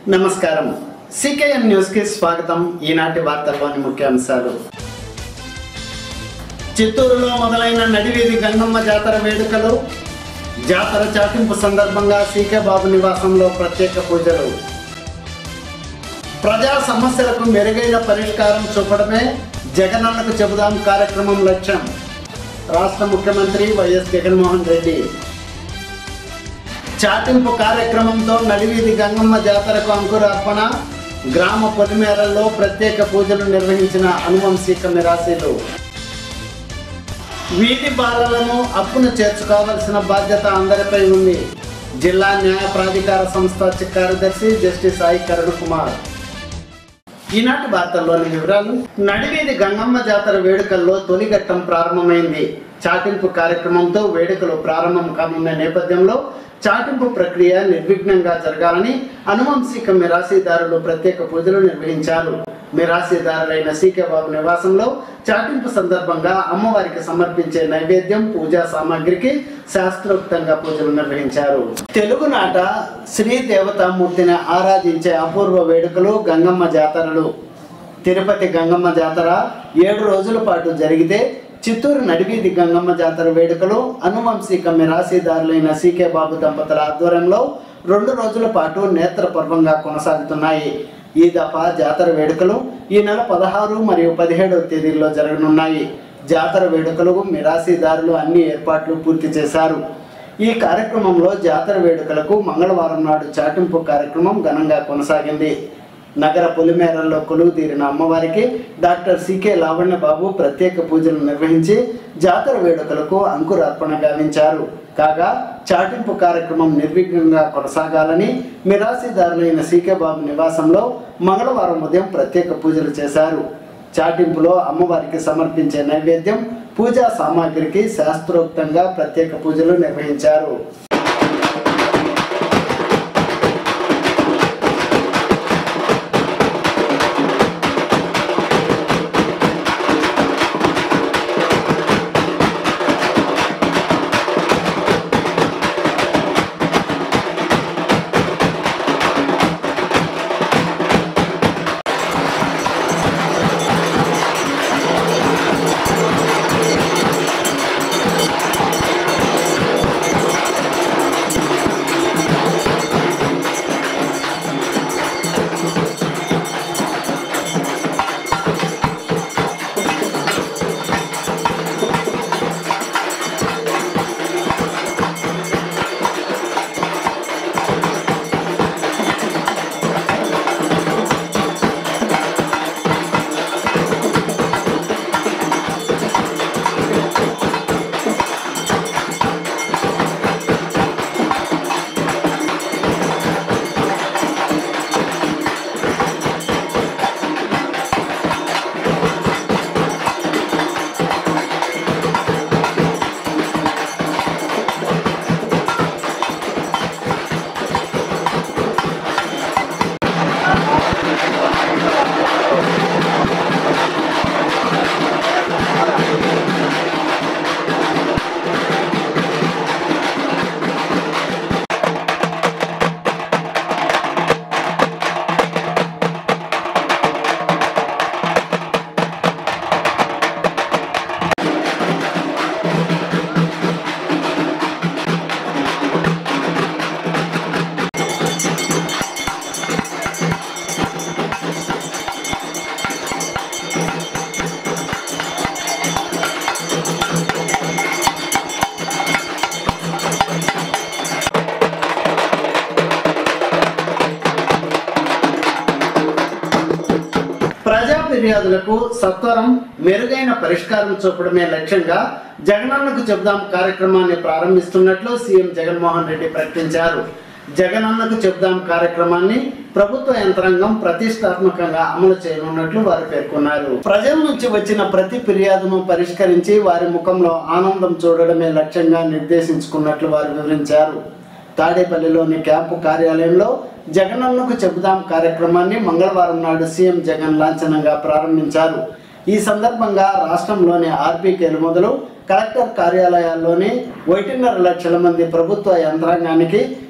నమస్కారం సికేఎన్ న్యూస్ కి స్వాగతం ఈనాటి వార్తల్లోని ముఖ్యాంశాలు చిత్తూరులో మొదలైన నడివీధి గంగమ్మ జాతర వేడుకలు జాతర చాటింపు సందర్భంగా సీకే బాబు నివాసంలో ప్రత్యేక పూజలు ప్రజా సమస్యలకు మెరుగైన పరిష్కారం చూపడమే జగనన్నకు చెబుదాం కార్యక్రమం లక్ష్యం రాష్ట్ర ముఖ్యమంత్రి వైఎస్ జగన్మోహన్ రెడ్డి చాటింపు కార్యక్రమంతో నడివీధి గంగమ్మ జాతరకు అంకురార్పణ గ్రామ పొలిమేరల్లో ప్రత్యేక పూజలు నిర్వహించిన అనువంశిక మిరాశీలు వీధి బాలలను అప్పును చేర్చుకోవాల్సిన బాధ్యత అందరిపై ఉంది జిల్లా న్యాయ ప్రాధికార సంస్థ కార్యదర్శి జస్టిస్ సాయి కరుణ్ కుమార్ ఈనాటి వార్తల్లోని వివరాలు నడివీధి గంగమ్మ జాతర వేడుకల్లో తొలి ఘట్టం ప్రారంభమైంది చాటింపు కార్యక్రమంతో వేడుకలు ప్రారంభం కానున్న నేపథ్యంలో చాటింపు ప్రక్రియ నిర్విఘ్నంగా జరగాలని అనువంశిక మిరాసీదారులు ప్రత్యేక పూజలు నిర్వహించారు మిరాసీదారులైన సీకే బాబు నివాసంలో చాటింపు సందర్భంగా అమ్మవారికి సమర్పించే నైవేద్యం పూజా సామాగ్రికి శాస్త్రోక్తంగా పూజలు నిర్వహించారు తెలుగునాట శ్రీ దేవతామూర్తిని ఆరాధించే అపూర్వ వేడుకలు గంగమ్మ జాతరలు తిరుపతి గంగమ్మ జాతర ఏడు రోజుల పాటు జరిగితే చిత్తూరు నడివీధి గంగమ్మ జాతర వేడుకలు అనువంశిక మిరాసీదారులైన సీకే బాబు దంపతుల ఆధ్వర్యంలో రెండు రోజుల పాటు నేత్రపర్వంగా కొనసాగుతున్నాయి ఈ దఫా జాతర వేడుకలు ఈ నెల పదహారు మరియు పదిహేడవ తేదీల్లో జరగనున్నాయి జాతర వేడుకలకు మిరాసీదారులు అన్ని ఏర్పాట్లు పూర్తి చేశారు ఈ కార్యక్రమంలో జాతర వేడుకలకు మంగళవారం నాడు చాటింపు కార్యక్రమం ఘనంగా కొనసాగింది నగర పొలిమేరల్లో కొలువు తీరిన అమ్మవారికి డాక్టర్ సికే లావణ్య బాబు ప్రత్యేక పూజలు నిర్వహించి జాతర వేడుకలకు అంకురార్పణ గావించారు కాగా చాటింపు కార్యక్రమం నిర్విఘ్నంగా కొనసాగాలని మిరాసీదారులైన సీకే బాబు నివాసంలో మంగళవారం ఉదయం ప్రత్యేక పూజలు చేశారు చాటింపులో అమ్మవారికి సమర్పించే నైవేద్యం పూజా సామాగ్రికి శాస్త్రోక్తంగా ప్రత్యేక పూజలు నిర్వహించారు ప్రజా ఫిర్యాదులకు సత్వరం మెరుగైన పరిష్కారం చూపడమే లక్ష్యంగా జగనన్నకు చెబుదాం కార్యక్రమాన్ని ప్రారంభిస్తున్నట్లు సీఎం జగన్మోహన్ రెడ్డి ప్రకటించారు జగనన్నకు చెబుదాం కార్యక్రమాన్ని ప్రభుత్వ యంత్రాంగం ప్రతిష్టాత్మకంగా అమలు చేయనున్నట్లు వారు పేర్కొన్నారు ప్రజల నుంచి వచ్చిన ప్రతి ఫిర్యాదును పరిష్కరించి వారి ముఖంలో ఆనందం చూడడమే లక్ష్యంగా నిర్దేశించుకున్నట్లు వారు వివరించారు తాడేపల్లిలోని క్యాంపు కార్యాలయంలో జగనన్నకు చెబుదాం కార్యక్రమాన్ని మంగళవారం నాడు సీఎం జగన్ లాంఛనంగా ప్రారంభించారు ఈ సందర్భంగా రాష్ట్రంలోని ఆర్బీకేలు మొదలు కలెక్టర్ కార్యాలయాల్లోని ఒకటిన్నర లక్షల మంది ప్రభుత్వ యంత్రాంగానికి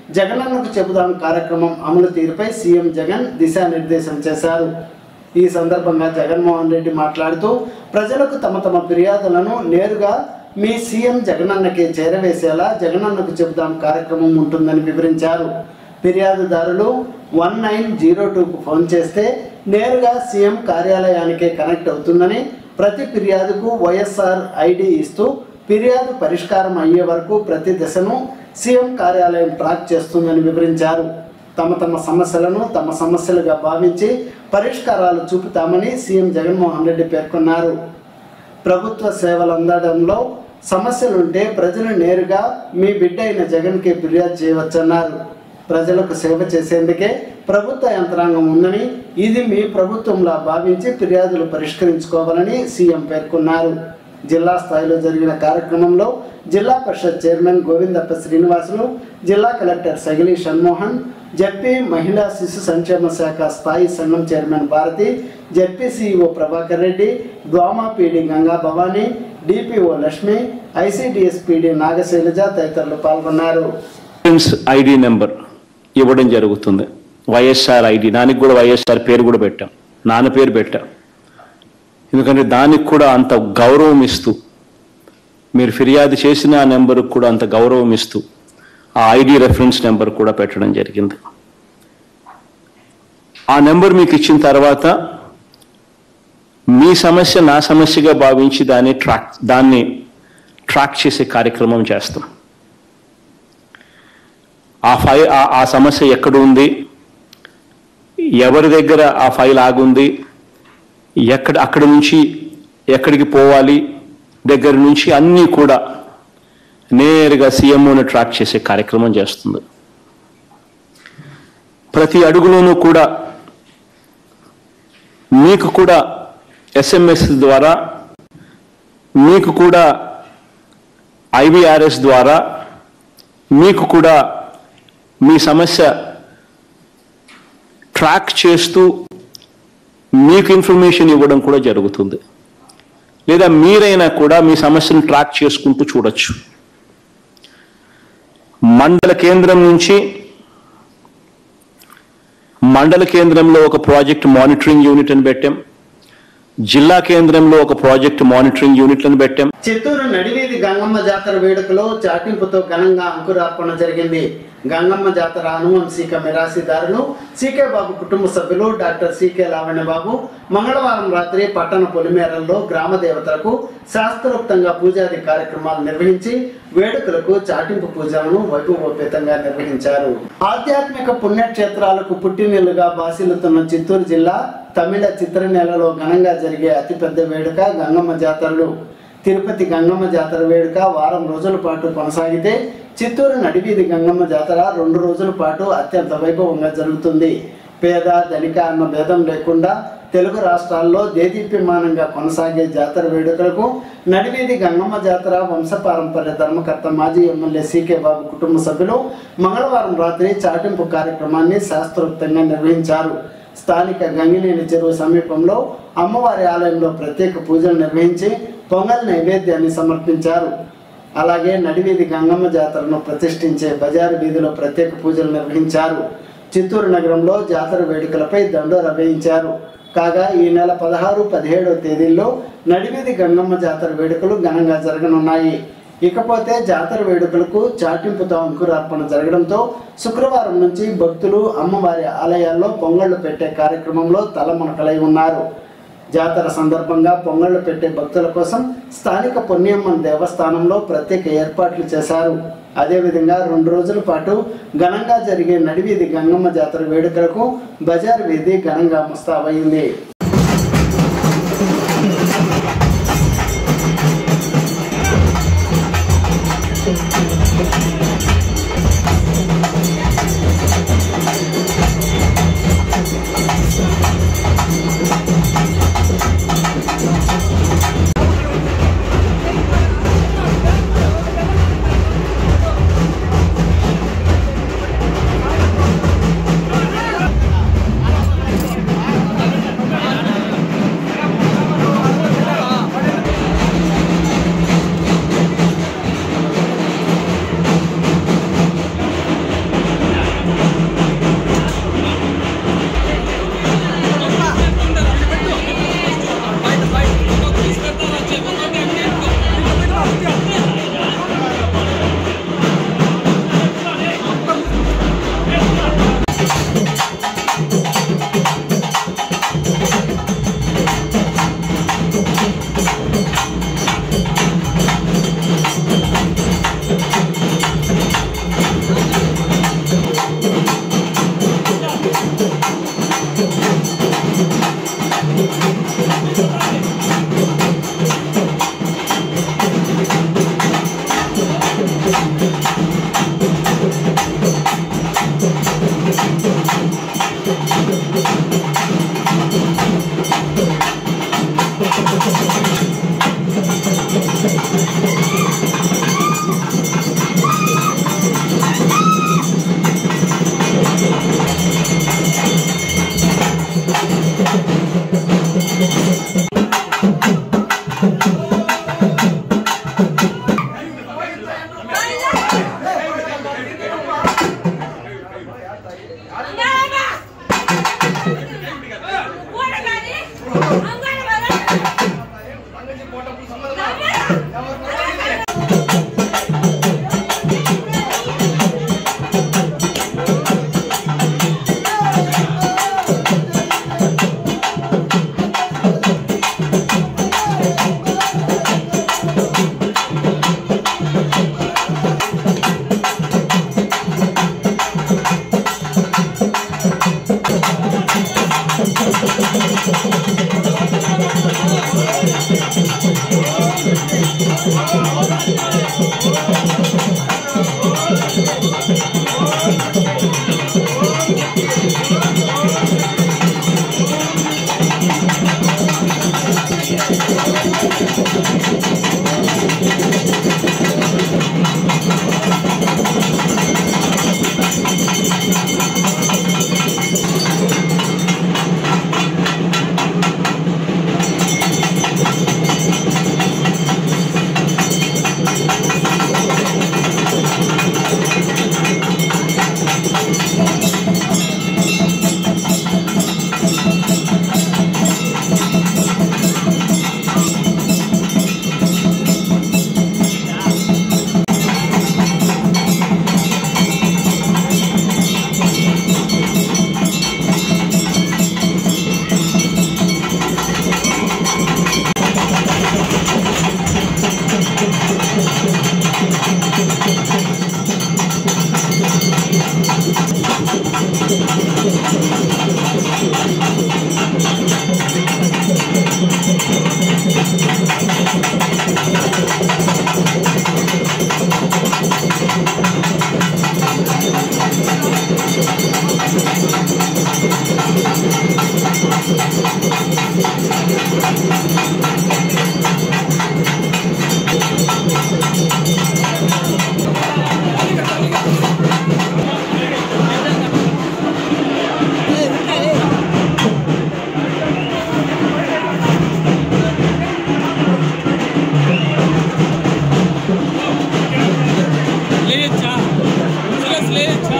జగనన్నకు చెబుదాం కార్యక్రమం అమలు తీరుపై సీఎం జగన్ దిశానిర్దేశం చేశారు ఈ సందర్భంగా జగన్మోహన్ రెడ్డి మాట్లాడుతూ ప్రజలకు తమ తమ ఫిర్యాదులను నేరుగా మీ సీఎం జగనన్నకి చేరవేసేలా జగనన్నకు చెబుదాం కార్యక్రమం ఉంటుందని వివరించారు ఫిర్యాదుదారులు వన్ నైన్ జీరో టూకు ఫోన్ చేస్తే నేరుగా సీఎం కార్యాలయానికే కనెక్ట్ అవుతుందని ప్రతి ఫిర్యాదుకు వైఎస్ఆర్ ఐడి ఇస్తూ ఫిర్యాదు పరిష్కారం అయ్యే వరకు ప్రతి దశను సీఎం కార్యాలయం ట్రాక్ చేస్తుందని వివరించారు తమ తమ సమస్యలను తమ సమస్యలుగా భావించి పరిష్కారాలు చూపుతామని సీఎం జగన్మోహన్ రెడ్డి పేర్కొన్నారు ప్రభుత్వ సేవలు అందడంలో సమస్యలుంటే ప్రజలు నేరుగా మీ బిడ్డ అయిన జగన్కి ఫిర్యాదు చేయవచ్చన్నారు ప్రజలకు సేవ చేసేందుకే ప్రభుత్వ యంత్రాంగం ఉందని ఇది మీ ప్రభుత్వంలా భావించి ఫిర్యాదులు పరిష్కరించుకోవాలని సీఎం పేర్కొన్నారు జిల్లా స్థాయిలో జరిగిన కార్యక్రమంలో జిల్లా పరిషత్ చైర్మన్ గోవిందప్ప శ్రీనివాసులు జిల్లా కలెక్టర్ సగిలి షణ్మోహన్ జడ్పీ మహిళా శిశు సంక్షేమ శాఖ స్థాయి సంఘం chairman Bharathi ZP CEO Prabhakar Reddy DWMA PD Ganga Bhavani DPO Lakshmi ICDS PD Nagashailaja తదితరులు పాల్గొన్నారు ఇన్సూరెన్స్ ఐడి నెంబర్ ఇవ్వడం జరుగుతుంది వైఎస్ఆర్ ఐడి దానికి కూడా వైఎస్ఆర్ పేరు కూడా పెట్టాం నాన్న పేరు పెట్టాం ఎందుకంటే దానికి కూడా అంత గౌరవం ఇస్తూ మీరు ఫిర్యాదు చేసిన ఆ నెంబర్కి కూడా అంత గౌరవం ఇస్తూ ఆ ఐడి రెఫరెన్స్ నెంబర్ కూడా పెట్టడం జరిగింది ఆ నెంబర్ మీకు ఇచ్చిన తర్వాత మీ సమస్య నా సమస్యగా భావించి దాన్ని ట్రాక్ దాన్ని ట్రాక్ చేసే కార్యక్రమం చేస్తాం ఆ ఫైల్ ఆ- ఆ సమస్య ఎక్కడ ఉంది ఎవరి దగ్గర ఆ ఫైల్ ఆగుంది ఎక్కడ అక్కడ నుంచి ఎక్కడికి పోవాలి దగ్గర నుంచి అన్నీ కూడా నేరుగా సీఎంఓని ట్రాక్ చేసే కార్యక్రమం చేస్తుంది ప్రతి అడుగులోనూ కూడా మీకు కూడా ఎస్ఎంఎస్ ద్వారా మీకు కూడా ఐబిఆర్ఎస్ ద్వారా మీకు కూడా మీ సమస్య ట్రాక్ చేస్తూ మీకు ఇన్ఫర్మేషన్ ఇవ్వడం కూడా జరుగుతుంది లేదా మీరైనా కూడా మీ సమస్యను ట్రాక్ చేసుకుంటూ చూడొచ్చు మండల కేంద్రం నుంచి మండల కేంద్రంలో ఒక ప్రాజెక్ట్ మానిటరింగ్ యూనిట్ అని పెట్టాం జిల్లా కేంద్రంలో ఒక ప్రాజెక్ట్ మానిటరింగ్ యూనిట్లను పెట్టాం చిత్తూరు నడివీధి గంగమ్మ జాతర వేడుకలో చాటింపుతో ఘనంగా అంకురార్పణ జరిగింది గంగమ్మ జాతర అనువంశిక మిరాసిదారులు సీకే బాబు కుటుంబ సభ్యులు డాక్టర్ సీకే లావణ్య బాబు మంగళవారం రాత్రి పట్టణ పొలిమేరల్లో గ్రామ దేవతలకు శాస్త్రోక్తంగా పూజాది కార్యక్రమాలు నిర్వహించి వేడుకలకు చాటింపు పూజలను వైభవోపేతంగా నిర్వహించారు ఆధ్యాత్మిక పుణ్యక్షేత్రాలకు పుట్టినీళ్లుగా బాసిల్లుతున్న చిత్తూరు జిల్లా తమిళ చిత్రనేలలో ఘనంగా జరిగే అతిపెద్ద వేడుక గంగమ్మ జాతరలు తిరుపతి గంగమ్మ జాతర వేడుక వారం రోజుల పాటు కొనసాగితే చిత్తూరు నడివీధి గంగమ్మ జాతర రెండు రోజుల పాటు అత్యంత వైభవంగా జరుగుతుంది పేద ధనిక అన్న భేదం లేకుండా తెలుగు రాష్ట్రాల్లో దేదీప్యమానంగా కొనసాగే జాతర వేడుకలకు నడివీధి గంగమ్మ జాతర వంశపారంపర్య ధర్మకర్త మాజీ ఎమ్మెల్యే సీకే బాబు కుటుంబ సభ్యులు మంగళవారం రాత్రి చాటింపు కార్యక్రమాన్ని శాస్త్రోక్తంగా నిర్వహించారు స్థానిక గంగినేని చెరువు సమీపంలో అమ్మవారి ఆలయంలో ప్రత్యేక పూజలు నిర్వహించి పొంగల్ నైవేద్యాన్ని సమర్పించారు అలాగే నడివీధి గంగమ్మ జాతరను ప్రతిష్ఠించే బజారు వీధిలో ప్రత్యేక పూజలు నిర్వహించారు చిత్తూరు నగరంలో జాతర వేడుకలపై దండోర వేయించారు కాగా ఈ నెల పదహారు పదిహేడవ తేదీల్లో నడివీధి గంగమ్మ జాతర వేడుకలు ఘనంగా జరగనున్నాయి ఇకపోతే జాతర వేడుకలకు చాటింపుతో అంకురార్పణ జరగడంతో శుక్రవారం నుంచి భక్తులు అమ్మవారి ఆలయాల్లో పొంగళ్లు పెట్టే కార్యక్రమంలో తలమునకలై ఉన్నారు జాతర సందర్భంగా పొంగళ్లు పెట్టే భక్తుల కోసం స్థానిక పొన్నియమ్మన్ దేవస్థానంలో ప్రత్యేక ఏర్పాట్లు చేశారు అదేవిధంగా రెండు రోజుల పాటు ఘనంగా జరిగే నడివీధి గంగమ్మ జాతర వేడుకలకు బజార్ వీధి ఘనంగా ముస్తాబయింది ¡Vamos! లేచా సిలస్ లేచా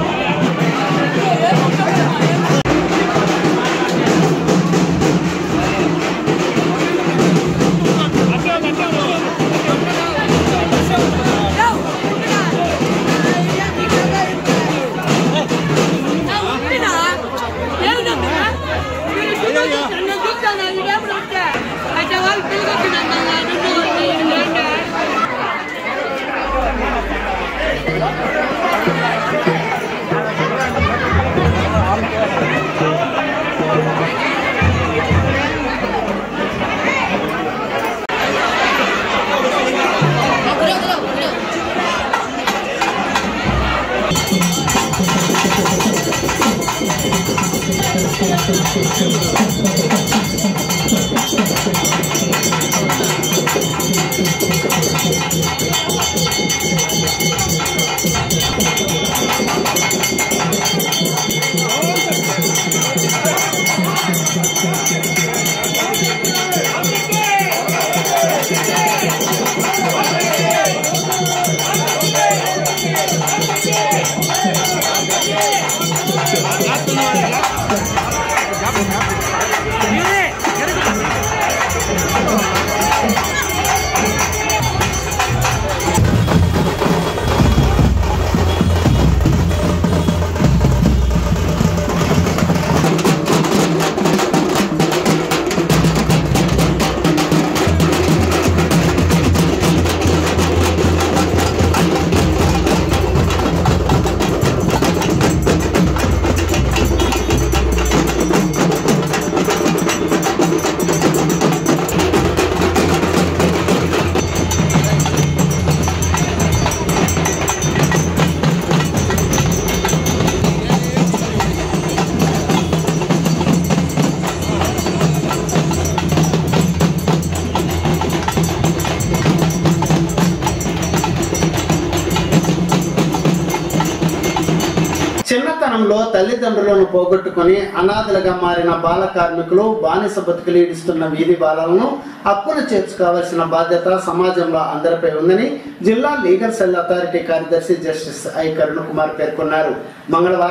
చిన్నతనంలో తల్లిదండ్రులను పోగొట్టుకుని అనాథలుగా మారిన బాల కార్మికులు బానిస బతుకులు ఈడుస్తున్న వీధి బాలలను హక్కును చేర్చుకోవాల్సిన బాధ్యత సమాజంలో అందరిపై ఉందని జిల్లా లీగల్ సెల్ అథారిటీ కార్యదర్శి జస్టిస్ ఐ కరుణ్ కుమార్ పేర్కొన్నారు మంగళవారం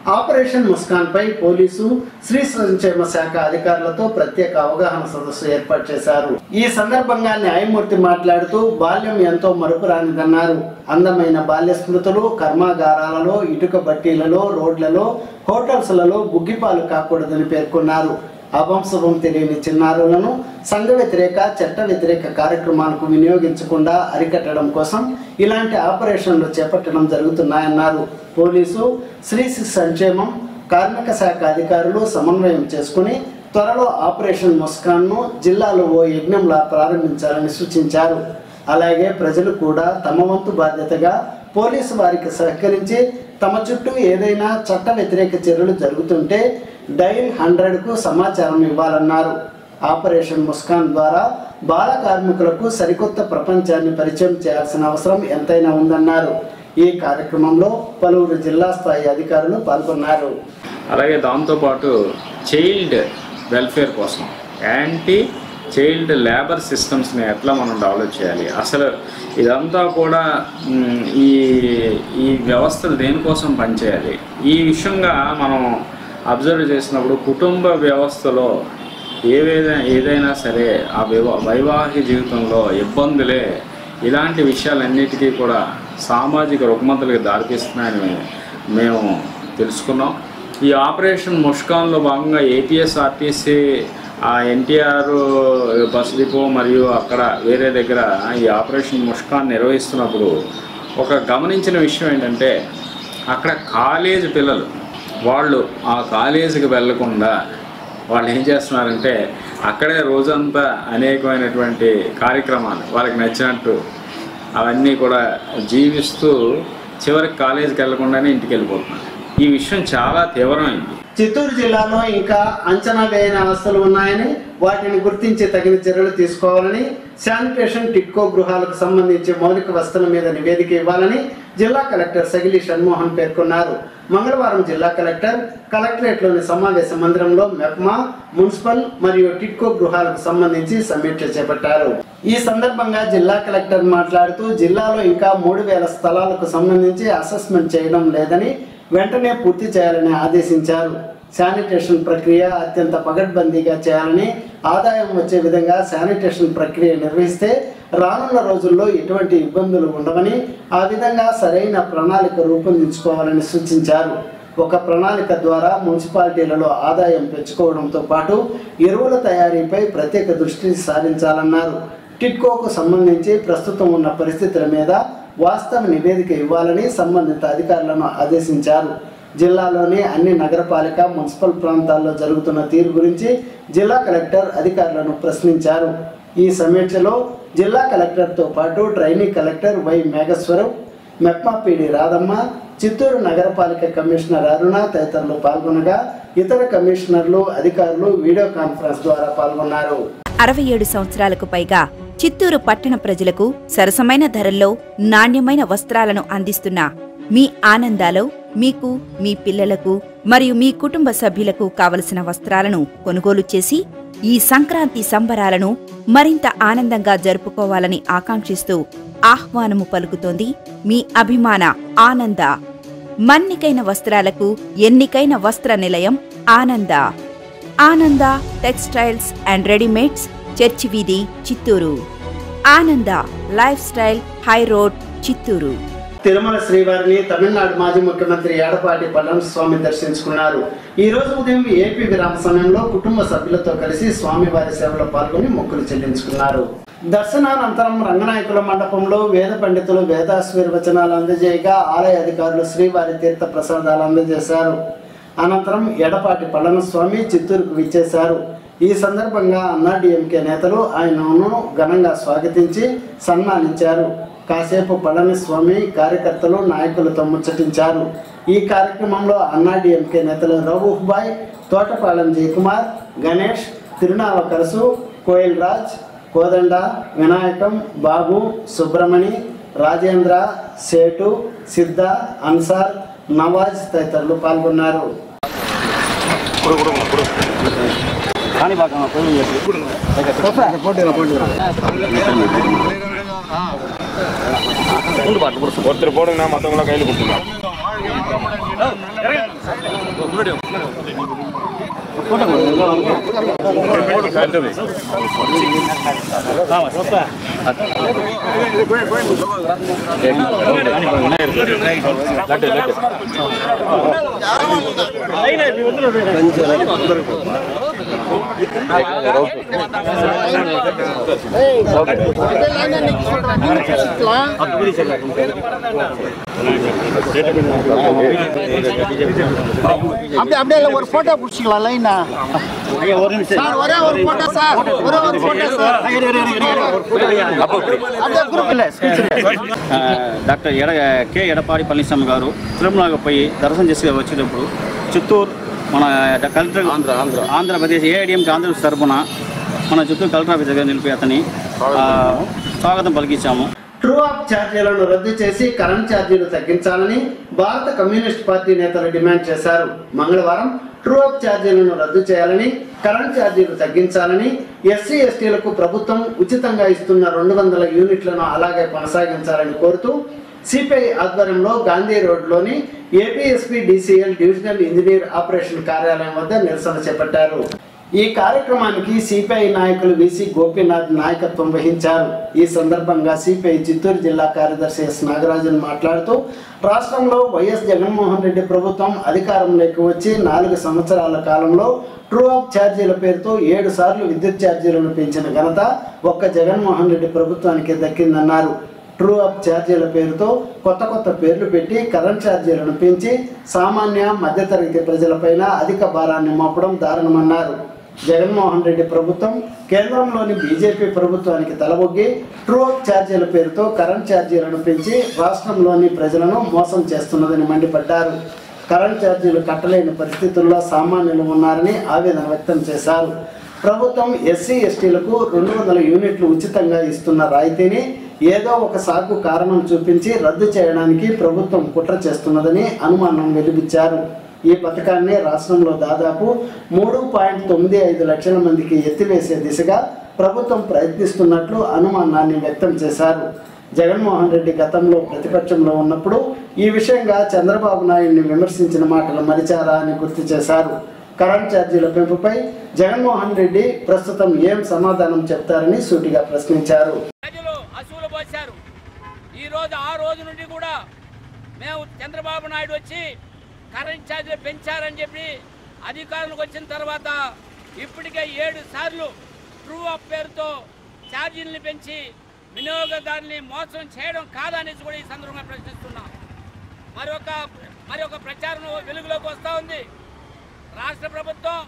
ఆపరేషన్ ముస్కాన్ పై పోలీసు శ్రీ సంక్షేమ శాఖ అధికారులతో ప్రత్యేక అవగాహన సదస్సు ఏర్పాటు చేశారు ఈ సందర్భంగా న్యాయమూర్తి మాట్లాడుతూ బాల్యం ఎంతో మరుపురానిదన్నారు అందమైన బాల్య స్మృతులు కర్మాగారాలలో ఇటుక బట్టీలలో రోడ్లలో హోటల్స్లలో బుగ్గిపాలు కాకూడదని పేర్కొన్నారు అవంశవం తెలియని చిన్నారులను సంఘ వ్యతిరేక చట్ట వ్యతిరేక కార్యక్రమాలకు వినియోగించకుండా అరికట్టడం కోసం ఇలాంటి ఆపరేషన్లు చేపట్టడం జరుగుతున్నాయన్నారు పోలీసు శ్రీ శిశు సంక్షేమం కార్మిక శాఖ అధికారులు సమన్వయం చేసుకుని త్వరలో ఆపరేషన్ ముస్కాన్ను జిల్లాలో ఓ యజ్ఞంలా ప్రారంభించాలని సూచించారు అలాగే ప్రజలు కూడా తమ వంతు బాధ్యతగా పోలీసు వారికి సహకరించి తమ చుట్టూ ఏదైనా చట్ట వ్యతిరేక చర్యలు జరుగుతుంటే డైల్ హండ్రెడ్కు సమాచారం ఇవ్వాలన్నారు ఆపరేషన్ ముస్కాన్ ద్వారా బాల కార్మికులకు సరికొత్త ప్రపంచాన్ని పరిచయం చేయాల్సిన అవసరం ఎంతైనా ఉందన్నారు ఈ కార్యక్రమంలో పలువురు జిల్లా స్థాయి అధికారులు పాల్గొన్నారు అలాగే దాంతోపాటు చైల్డ్ వెల్ఫేర్ కోసం యాంటీ చైల్డ్ లేబర్ సిస్టమ్స్ని ఎట్లా మనం డెవలప్ చేయాలి అసలు ఇదంతా కూడా మ్, ఈ ఈ వ్యవస్థలు దేనికోసం పనిచేయాలి ఈ విషయంగా మనం అబ్జర్వ్ చేసినప్పుడు కుటుంబ వ్యవస్థలో ఏవేదైనా ఏదైనా సరే ఆ వివా వైవాహిక జీవితంలో ఇబ్బందులే ఇలాంటి విషయాలన్నిటికీ కూడా సామాజిక రుగ్మతలకు దారితీస్తున్నాయని మేము తెలుసుకున్నాం ఈ ఆపరేషన్ ముష్కాన్లో భాగంగా ఏపీఎస్ఆర్టీసీ ఆ ఎన్టీఆర్ బస్ డిపో మరియు అక్కడ వేరే దగ్గర ఈ ఆపరేషన్ ముష్కాన్ నిర్వహిస్తున్నప్పుడు ఒక గమనించిన విషయం ఏంటంటే అక్కడ కాలేజ్ పిల్లలు వాళ్ళు ఆ కాలేజీకి వెళ్లకుండా వాళ్ళు ఏం చేస్తున్నారంటే అక్కడే రోజంతా అనేకమైనటువంటి కార్యక్రమాలు వాళ్ళకి నచ్చినట్టు అవన్నీ కూడా జీవిస్తూ చివరికి కాలేజీకి వెళ్లకుండానే ఇంటికి వెళ్ళిపోతున్నారు ఈ విషయం చాలా తీవ్రమైంది చిత్తూరు జిల్లాలో ఇంకా అంచనా వేయని ఆస్తులు ఉన్నాయని వాటిని గుర్తించి తగిన చర్యలు తీసుకోవాలని శానిటేషన్ టిట్కో గృహాలకు సంబంధించి మౌలిక వస్తువుల మీద నివేదిక ఇవ్వాలని జిల్లా కలెక్టర్ సగిలి షణ్మోహన్ పేర్కొన్నారు మంగళవారం జిల్లా కలెక్టర్ కలెక్టరేట్లోని సమావేశ మందిరంలో మెప్మా మున్సిపల్ మరియు టిట్కో గృహాలకు సంబంధించి సమీక్ష చేపట్టారు ఈ సందర్భంగా జిల్లా కలెక్టర్ మాట్లాడుతూ జిల్లాలో ఇంకా మూడు వేల స్థలాలకు సంబంధించి అసెస్మెంట్ చేయడం లేదని వెంటనే పూర్తి చేయాలని ఆదేశించారు శానిటేషన్ ప్రక్రియ అత్యంత పగడ్బందీగా చేయాలని ఆదాయం వచ్చే విధంగా శానిటేషన్ ప్రక్రియ నిర్వహిస్తే రానున్న రోజుల్లో ఎటువంటి ఇబ్బందులు ఉండవని ఆ విధంగా సరైన ప్రణాళిక రూపొందించుకోవాలని సూచించారు ఒక ప్రణాళిక ద్వారా మున్సిపాలిటీలలో ఆదాయం పెంచుకోవడంతో పాటు ఎరువుల తయారీపై ప్రత్యేక దృష్టి సారించాలన్నారు టిట్కోకు సంబంధించి ప్రస్తుతం ఉన్న పరిస్థితుల మీద వాస్తవ నివేదిక ఇవ్వాలని సంబంధిత అధికారులను ఆదేశించారు జిల్లాలోని అన్ని నగరపాలిక మున్సిపల్ ప్రాంతాల్లో జరుగుతున్న తీరు గురించి జిల్లా కలెక్టర్ అధికారులను ప్రశ్నించారు ఈ సమీక్షలో జిల్లా కలెక్టర్తో పాటు training collector Y Meghaswaram MEPMA PD Radhamma Chittoor నగరపాలిక కమిషనర్ అరుణ తదితరులు పాల్గొనగా ఇతర కమిషనర్లు అధికారులు వీడియో కాన్ఫరెన్స్ ద్వారా పాల్గొన్నారు అరవై ఏడు సంవత్సరాలకు పైగా చిత్తూరు పట్టణ ప్రజలకు సరసమైన ధరల్లో నాణ్యమైన వస్త్రాలను అందిస్తున్న మీ ఆనందాలో మీకు మీ పిల్లలకు మరియు మీ కుటుంబ సభ్యులకు కావలసిన వస్త్రాలను కొనుగోలు చేసి ఈ సంక్రాంతి సంబరాలను మరింత ఆనందంగా జరుపుకోవాలని ఆకాంక్షిస్తూ ఆహ్వానము పలుకుతోంది మీ అభిమాన ఆనంద మన్నికైన వస్త్రాలకు ఎన్నికైన వస్త్ర నిలయం ఆనంద ఆనంద టెక్స్టైల్స్ అండ్ రెడీమేడ్స్ చర్చి వీధి Chittoor Ananda lifestyle high road Chittoor Tirumala శ్రీవారిని తమిళనాడు మాజీ ముఖ్యమంత్రి ఎడపాటి పళనిస్వామి దర్శించుకున్నారు ఈ రోజు ఉదయం ఏపీ విరామ సమయంలో కుటుంబ సభ్యులతో కలిసి స్వామివారి సేవలో పాల్గొని మొక్కులు చెల్లించుకున్నారు దర్శనానంతరం రంగనాయకుల మండపంలో వేద పండితులు వేదాశ్వీర్వచనాలు అందజేయగా ఆలయ అధికారులు శ్రీవారి తీర్థ ప్రసాదాలు అందజేశారు అనంతరం ఎడపాటి పళనిస్వామి చిత్తూరుకు విచ్చేశారు ఈ సందర్భంగా అన్నాడీఎంకే నేతలు ఆయనను ఘనంగా స్వాగతించి సన్మానించారు కాసేపు పళనిస్వామి కార్యకర్తలు నాయకులతో ముచ్చటించారు ఈ కార్యక్రమంలో అన్నాడీఎంకే నేతలు రఘుబాయ్ తోటపాలెం జయకుమార్ గణేష్ తిరునావకరసు కోయిల్ రాజ్ కోదండ వినాయకం బాబు సుబ్రమణి రాజేంద్ర సేటు సిద్ధ అన్సార్ నవాజ్ తదితరులు పాల్గొన్నారు ஒருத்தர் போடுங்க மற்றவங்களாம் கையில் கொடுத்துருங்க அப்படியே அப்படியே இல்ல, ஒரு போட்டோ பிடிச்சிக்கலாம் லைனா சார் ஒரே ஒரு போட்டோ சார் ஒரே ஒரு போட்டோ சார் அப்படியே குரூப் இல்ல ఆ, డాక్టర్ ఎడ కె ఎడపాడి పళనిస్వామి గారు తిరుమలకు పోయి దర్శనం చేసి వచ్చేటప్పుడు చిత్తూరు మన కలెక్టర్ ఆంధ్ర ఆంధ్ర ఆంధ్రప్రదేశ్ ఏఐడిఎంకి ఆంధ్రప్రదేశ్ తరఫున మన చిత్తూరు కలెక్టర్ ఆఫీస్ దగ్గర నిలిపి అతని ఆ, స్వాగతం పలికించాము ట్రూ ఆఫ్ ఛార్జీలను రద్దు చేసి కరెంట్ ఛార్జీలు తగ్గించాలని భారత కమ్యూనిస్ట్ పార్టీ నేతలు డిమాండ్ చేశారు మంగళవారం ట్రూ ఆఫ్ ఛార్జీలను రద్దు చేయాలని కరెంట్ ఛార్జీలు తగ్గించాలని ఎస్సీ ఎస్టీలకు ప్రభుత్వం ఉచితంగా ఇస్తున్న రెండు వందల యూనిట్లను అలాగే కొనసాగించాలని కోరుతూ సిపిఐ ఆధ్వర్యంలో గాంధీ రోడ్లోని APSP DCL divisional engineer operation కార్యాలయం వద్ద నిరసన చేపట్టారు ఈ కార్యక్రమానికి సిపిఐ నాయకులు విసి గోపీనాథ్ నాయకత్వం వహించారు ఈ సందర్భంగా సిపిఐ చిత్తూరు జిల్లా కార్యదర్శి ఎస్ నాగరాజన్ మాట్లాడుతూ రాష్ట్రంలో వైఎస్ జగన్మోహన్ రెడ్డి ప్రభుత్వం అధికారంలోకి వచ్చి నాలుగు సంవత్సరాల కాలంలో ట్రూ అప్ ఛార్జీల పేరుతో ఏడు సార్లు విద్యుత్ ఛార్జీలను పెంచిన ఘనత ఒక్క జగన్మోహన్ రెడ్డి ప్రభుత్వానికి దక్కిందన్నారు ట్రూ అప్ ఛార్జీల పేరుతో కొత్త కొత్త పేర్లు పెట్టి కరెంట్ ఛార్జీలను పెంచి సామాన్య మధ్యతరగతి ప్రజలపైన అధిక భారాన్ని మోపడం దారుణమన్నారు జగన్మోహన్ రెడ్డి ప్రభుత్వం కేంద్రంలోని బీజేపీ ప్రభుత్వానికి తలబొగ్గి ట్రూ అప్ ఛార్జీల పేరుతో కరెంట్ ఛార్జీలను పెంచి రాష్ట్రంలోని ప్రజలను మోసం చేస్తున్నదని మండిపడ్డారు కరెంట్ ఛార్జీలు కట్టలేని పరిస్థితుల్లో సామాన్యులు ఉన్నారని ఆవేదన వ్యక్తం చేశారు ప్రభుత్వం ఎస్సీ ఎస్టీలకు రెండు వందల యూనిట్లు ఉచితంగా ఇస్తున్న రాయితీని ఏదో ఒక సాకు కారణం చూపించి రద్దు చేయడానికి ప్రభుత్వం కుట్ర చేస్తున్నదని అనుమానం వెలిబుచ్చారు ఈ పథకాన్ని రాష్ట్రంలో దాదాపు మూడు పాయింట్ తొమ్మిది ఐదు లక్షల మందికి ఎత్తివేసే దిశగా ప్రభుత్వం ప్రయత్నిస్తున్నట్లు అనుమానాన్ని వ్యక్తం చేశారు జగన్మోహన్ రెడ్డి గతంలో ప్రతిపక్షంలో ఉన్నప్పుడు ఈ విషయంగా చంద్రబాబు నాయుడిని విమర్శించిన మాటలు మరిచారా అని గుర్తు చేశారు కరెంట్ ఛార్జీల పెంపుపై జగన్మోహన్ రెడ్డి ప్రస్తుతం ఏం సమాధానం చెప్తారని సూటిగా ప్రశ్నించారు ప్రజలు అసూలు పోశారు ఈ రోజు ఆ రోజు నుండి కూడా మేము చంద్రబాబు నాయుడు వచ్చి కరెంట్ ఛార్జీలు పెంచారని చెప్పి అధికారులకు వచ్చిన తర్వాత ఇప్పటికే ఏడు సార్లు ట్రూ అప్ పేరుతో ఛార్జీలను పెంచి వినియోగదారుని మోసం చేయడం కాదనేసి కూడా ఈ సందర్భంగా ప్రశ్నిస్తున్నాం మరొక మరి ఒక ప్రచారం వెలుగులోకి వస్తూ ఉంది రాష్ట్ర ప్రభుత్వం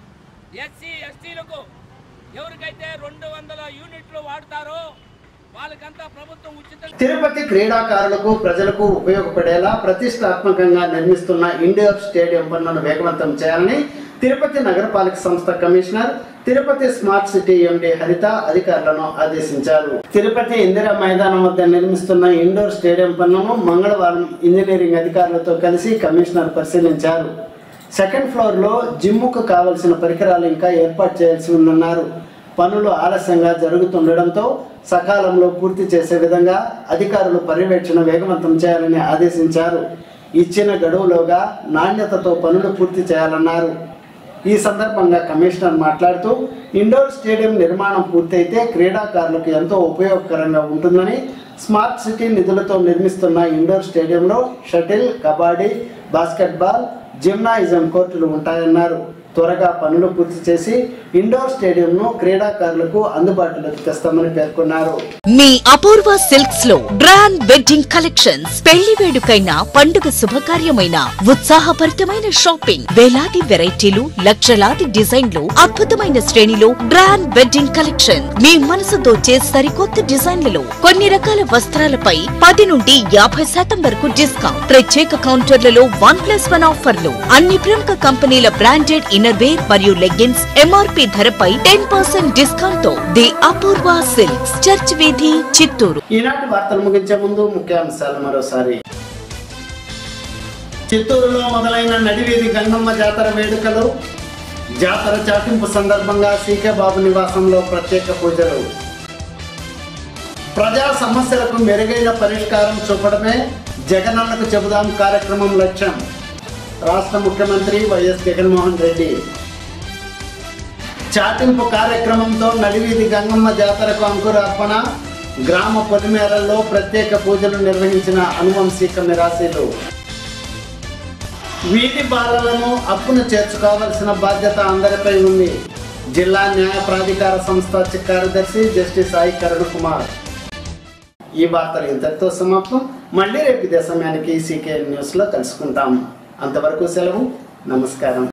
ఎస్సీ ఎస్టీలకు ఎవరికైతే రెండు వందల యూనిట్లు వాడతారో వాళ్ళకంతా ప్రభుత్వం ఉచితంగా తిరుపతి క్రీడాకారులకు ప్రజలకు ఉపయోగపడేలా ప్రతిష్టాత్మకంగా నిర్మిస్తున్న ఇండోర్ స్టేడియం పనులను వేగవంతం చేయాలని తిరుపతి నగరపాలక సంస్థ commissioner Tirupati smart city MD Haritha అధికారులను ఆదేశించారు తిరుపతి ఇందిరా మైదానం వద్ద నిర్మిస్తున్న ఇండోర్ స్టేడియం పనులను మంగళవారం ఇంజనీరింగ్ అధికారులతో కలిసి కమిషనర్ పరిశీలించారు సెకండ్ ఫ్లోర్లో జిమ్ముకు కావలసిన పరికరాలు ఇంకా ఏర్పాటు చేయాల్సి ఉందన్నారు పనులు ఆలస్యంగా జరుగుతుండడంతో సకాలంలో పూర్తి చేసే విధంగా అధికారులు పర్యవేక్షణ వేగవంతం చేయాలని ఆదేశించారు ఇచ్చిన గడువులోగా నాణ్యతతో పనులు పూర్తి చేయాలన్నారు ఈ సందర్భంగా కమిషనర్ మాట్లాడుతూ ఇండోర్ స్టేడియం నిర్మాణం పూర్తయితే క్రీడాకారులకు ఎంతో ఉపయోగకరంగా ఉంటుందని స్మార్ట్ సిటీ నిధులతో నిర్మిస్తున్న ఇండోర్ స్టేడియంలో షటిల్ కబడ్డీ బాస్కెట్బాల్ జిమ్నాయిజం కోర్టులు ఉంటాయన్నారు త్వరగా పనులు పూర్తి చేసి ఇండోర్ స్టేడియంను క్రీడాకారులకు అందుబాటులోకి తెస్తామని పేర్కొన్నారు మీ అపూర్వ సిల్క్స్ లో బ్రాండ్ వెడ్డింగ్ కలెక్షన్స్ పెళ్లి వేడుకైన పండుగ శుభకార్యమైన ఉత్సాహభరితమైన షాపింగ్ వేలాది వెరైటీలు లక్షలాది డిజైన్లు అద్భుతమైన శ్రేణిలో బ్రాండ్ వెడ్డింగ్ కలెక్షన్ మీ మనసు దోచే సరికొత్త డిజైన్లలో కొన్ని రకాల వస్త్రాలపై పది నుండి యాభై శాతం వరకు డిస్కౌంట్ ప్రత్యేక కౌంటర్లలో వన్ ప్లస్ వన్ ఆఫర్లు అన్ని ప్రముఖ కంపెనీల బ్రాండెడ్ ఇన్నర్ వేర్ మరియు లెగ్గిన్స్ ఎంఆర్పి ధరపై టెన్ పర్సెంట్ డిస్కౌంట్ తో ది అపూర్వ సిల్క్స్ చర్చ్ వీధి చిత్తూరు ఈనాటి వార్తలు ముగించే ముందు ముఖ్యాంశాలు మరోసారి చిత్తూరులో మొదలైన నడివీధి గంగమ్మ జాతర వేడుకలు జాతర చాటింపు సందర్భంగా సీకే బాబు నివాసంలో ప్రత్యేక పూజలు ప్రజా సమస్యలకు మెరుగైన పరిష్కారం చూపడమే జగనన్నకు చెబుదాం కార్యక్రమం లక్ష్యం రాష్ట్ర ముఖ్యమంత్రి వైఎస్ జగన్మోహన్ రెడ్డి చాటింపు కార్యక్రమంతో నడివీధి గంగమ్మ జాతరకు అంకురార్పణ గ్రామ పొలిమేరల్లో ప్రత్యేక పూజలు నిర్వహించిన అనువంశిక మిరాశీలు వీధి బాలలను అప్పును చేర్చుకోవాల్సిన బాధ్యత అందరిపై ఉంది జిల్లా న్యాయ ప్రాధికార సంస్థ కార్యదర్శి జస్టిస్ సాయి కరుణ్ కుమార్ ఈ వార్తలు ఇంతటితో సమాప్తం మళ్ళీ రేపు ఇదే సమయానికి సీకే న్యూస్లో కలుసుకుంటాం అంతవరకు సెలవు నమస్కారం